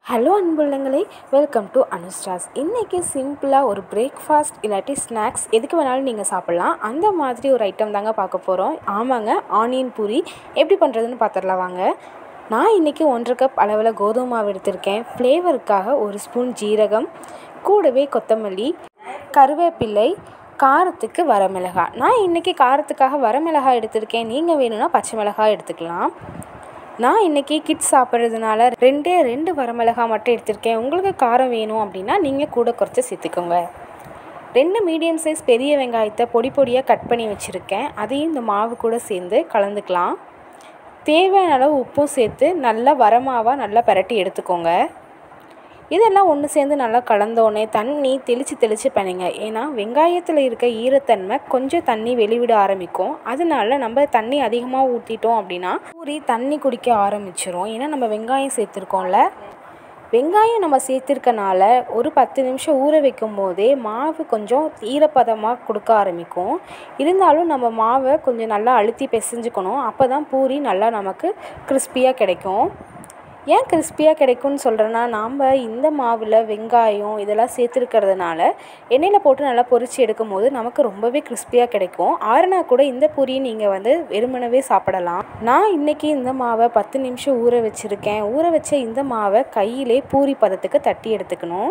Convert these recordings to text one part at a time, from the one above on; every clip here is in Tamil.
ஹலோ அன்புள்ளங்களே வெல்கம் டு அனுஸ்டாஸ் இன்றைக்கி சிம்பிளாக ஒரு பிரேக்ஃபாஸ்ட் இல்லாட்டி ஸ்நாக்ஸ் எதுக்கு வேணாலும் நீங்கள் சாப்பிட்லாம் அந்த மாதிரி ஒரு ஐட்டம் தாங்க பார்க்க போகிறோம் ஆமாங்க ஆனியன் பூரி எப்படி பண்ணுறதுன்னு பார்த்துடலாம் வாங்க நான் இன்றைக்கி ஒன்றரை கப் அளவில் கோதுமை மாவு எடுத்திருக்கேன் ஃப்ளேவருக்காக ஒரு ஸ்பூன் ஜீரகம் கூடவே கொத்தமல்லி கருவேப்பிலை காரத்துக்கு வரமிளகாய் நான் இன்றைக்கி காரத்துக்காக வரமிளகாய் எடுத்திருக்கேன் நீங்கள் வேணும்னா பச்சை மிளகாய் எடுத்துக்கலாம் நான் இன்றைக்கி கிட்ஸ் சாப்பிட்றதுனால ரெண்டே ரெண்டு வரமிளகாய் மட்டும் எடுத்திருக்கேன் உங்களுக்கு காரம் வேணும் அப்படின்னா நீங்கள் கூட குறைச்சி சேர்த்துக்கோங்க ரெண்டு மீடியம் சைஸ் பெரிய வெங்காயத்தை பொடி பொடியாக கட் பண்ணி வச்சுருக்கேன் அதையும் இந்த மாவு கூட சேர்ந்து கலந்துக்கலாம் தேவையான அளவு உப்பும் சேர்த்து நல்லா வரமாவாக நல்லா பரட்டி எடுத்துக்கோங்க இதெல்லாம் ஒன்று சேர்ந்து நல்லா கலந்தோடனே தண்ணி தெளித்து தெளித்து பண்ணுங்க ஏன்னா வெங்காயத்தில் இருக்க ஈரத்தன்மை கொஞ்சம் தண்ணி வெளிவிட ஆரம்பிக்கும் அதனால நம்ம தண்ணி அதிகமாக ஊற்றிட்டோம் அப்படின்னா பூரி தண்ணி குடிக்க ஆரம்பிச்சிரும் ஏன்னா நம்ம வெங்காயம் சேர்த்துருக்கோம்ல வெங்காயம் நம்ம சேர்த்துருக்கனால ஒரு பத்து நிமிஷம் ஊற வைக்கும் போதே மாவு கொஞ்சம் ஈரப்பதமாக கொடுக்க ஆரம்பிக்கும் இருந்தாலும் நம்ம மாவை கொஞ்சம் நல்லா அழுத்தி பிசைஞ்சுக்கணும் அப்போ தான் பூரி நல்லா நமக்கு கிறிஸ்பியாக கிடைக்கும் ஏன் கிறிஸ்பியாக கிடைக்கும்னு சொல்கிறேன்னா நாம் இந்த மாவில் வெங்காயம் இதெல்லாம் சேர்த்துருக்கிறதுனால எண்ணெயில் போட்டு நல்லா பொரித்து எடுக்கும் போது நமக்கு ரொம்பவே கிறிஸ்பியாக கிடைக்கும் ஆறுனா கூட இந்த பூரியை நீங்கள் வந்து வெறுமனவே சாப்பிடலாம் நான் இன்றைக்கி இந்த மாவை பத்து நிமிஷம் ஊற வச்சுருக்கேன் ஊற வச்ச இந்த மாவை கையிலே பூரி பதத்துக்கு தட்டி எடுத்துக்கணும்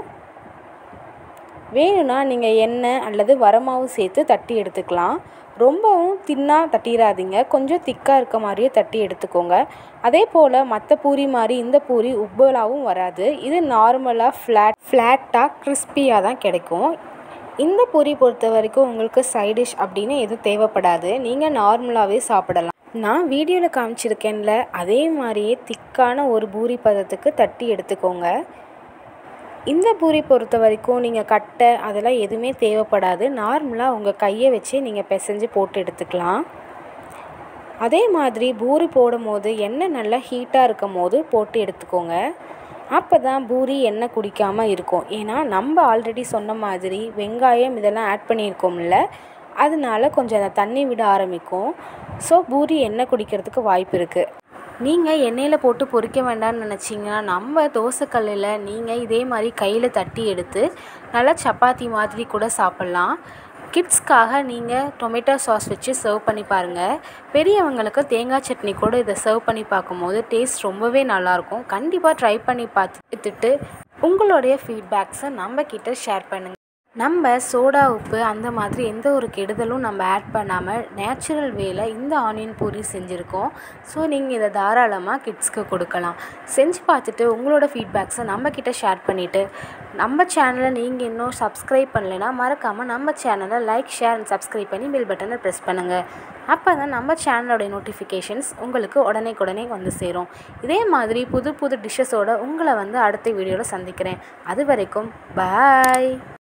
வேணும்னா நீங்கள் எண்ணெய் அல்லது வரமாவு சேர்த்து தட்டி எடுத்துக்கலாம் ரொம்பவும் தின்னாக தட்டிடாதீங்க கொஞ்சம் திக்காக இருக்க மாதிரியே தட்டி எடுத்துக்கோங்க அதே போல் மற்ற பூரி மாதிரி இந்த பூரி உப்பலாகவும் வராது இது நார்மலாக ஃப்ளாட் ஃப்ளாட்டாக கிறிஸ்பியாக தான் கிடைக்கும் இந்த பூரி பொறுத்த வரைக்கும் உங்களுக்கு சைடிஷ் அப்படின்னு எதுவும் தேவைப்படாது நீங்கள் நார்மலாகவே சாப்பிடலாம் நான் வீடியோவில் காமிச்சிருக்கேன்ல அதே மாதிரியே திக்கான ஒரு பூரி பதத்துக்கு தட்டி எடுத்துக்கோங்க இந்த பூரி பொறுத்த வரைக்கும் நீங்கள் கட்டை அதெல்லாம் எதுவுமே தேவைப்படாது நார்மலாக உங்கள் கையை வச்சு நீங்கள் பிசைஞ்சு போட்டு எடுத்துக்கலாம் அதே மாதிரி பூரி போடும் போது எண்ணெய் நல்லா ஹீட்டாக இருக்கும் போது போட்டு எடுத்துக்கோங்க அப்போ தான் பூரி எண்ணெய் குடிக்காமல் இருக்கும் ஏன்னா நம்ம ஆல்ரெடி சொன்ன மாதிரி வெங்காயம் இதெல்லாம் ஆட் பண்ணியிருக்கோம்ல அதனால கொஞ்சம் அந்த தண்ணி விட ஆரம்பிக்கும் ஸோ பூரி எண்ணெய் குடிக்கிறதுக்கு வாய்ப்பு இருக்குது நீங்கள் எண்ணெயில் போட்டு பொரிக்க வேண்டாம்னு நினச்சிங்கன்னா நம்ம தோசைக்கல்லில் நீங்கள் இதே மாதிரி கையில் தட்டி எடுத்து நல்லா சப்பாத்தி மாதிரி கூட சாப்பிட்லாம் கிட்ஸ்க்காக நீங்கள் டொமேட்டோ சாஸ் வச்சு சர்வ் பண்ணி பாருங்கள் பெரியவங்களுக்கு தேங்காய் சட்னி கூட இதை சர்வ் பண்ணி பார்க்கும்போது டேஸ்ட் ரொம்பவே நல்லாயிருக்கும் கண்டிப்பாக ட்ரை பண்ணி பார்த்துட்டு உங்களுடைய ஃபீட்பேக்ஸை நம்ம கிட்ட ஷேர் பண்ணுங்கள் நம்ம சோடா உப்பு அந்த மாதிரி எந்த ஒரு கெடுதலும் நம்ம ஆட் பண்ணாமல் நேச்சுரல் வேல இந்த ஆனியன் பூரி செஞ்சுருக்கோம் ஸோ நீங்கள் இதை தாராளமாக கிட்ஸ்க்கு கொடுக்கலாம் செஞ்சு பார்த்துட்டு உங்களோட ஃபீட்பேக்ஸை நம்மக்கிட்ட ஷேர் பண்ணிவிட்டு நம்ம சேனலை நீங்கள் இன்னும் சப்ஸ்கிரைப் பண்ணலைன்னா மறக்காமல் நம்ம சேனலை லைக் ஷேர் அண்ட் சப்ஸ்கிரைப் பண்ணி பெல் பட்டனை ப்ரெஸ் பண்ணுங்கள் அப்போ தான் நம்ம சேனலோடைய நோட்டிஃபிகேஷன்ஸ் உங்களுக்கு உடனே உடனே வந்து சேரும் இதே மாதிரி புது புது டிஷ்ஷஸோடு உங்களை வந்து அடுத்த வீடியோவில் சந்திக்கிறேன் அது வரைக்கும் பாய்